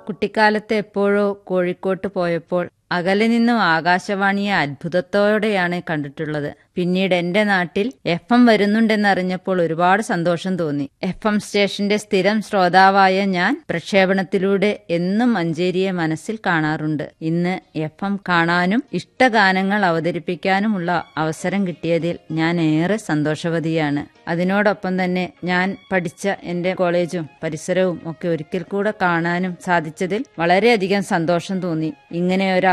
കുട്ടിക്കാലത്ത് എപ്പോഴോ കോഴിക്കോട്ട് പോയപ്പോൾ അകലെ നിന്നും ആകാശവാണിയെ അത്ഭുതത്തോടെയാണ് കണ്ടിട്ടുള്ളത് പിന്നീട് എന്റെ നാട്ടിൽ എഫ് എം വരുന്നുണ്ടെന്നറിഞ്ഞപ്പോൾ ഒരുപാട് സന്തോഷം തോന്നി എഫ് എം സ്റ്റേഷന്റെ സ്ഥിരം ശ്രോതാവായ ഞാൻ പ്രക്ഷേപണത്തിലൂടെ എന്നും മഞ്ചേരിയെ മനസ്സിൽ കാണാറുണ്ട് ഇന്ന് എഫ് എം കാണാനും ഇഷ്ടഗാനങ്ങൾ അവതരിപ്പിക്കാനുമുള്ള അവസരം കിട്ടിയതിൽ ഞാൻ ഏറെ സന്തോഷവതിയാണ് അതിനോടൊപ്പം തന്നെ ഞാൻ പഠിച്ച എന്റെ കോളേജും പരിസരവും ഒക്കെ ഒരിക്കൽ കൂടെ കാണാനും സാധിച്ചതിൽ വളരെയധികം സന്തോഷം തോന്നി ഇങ്ങനെ ഒരു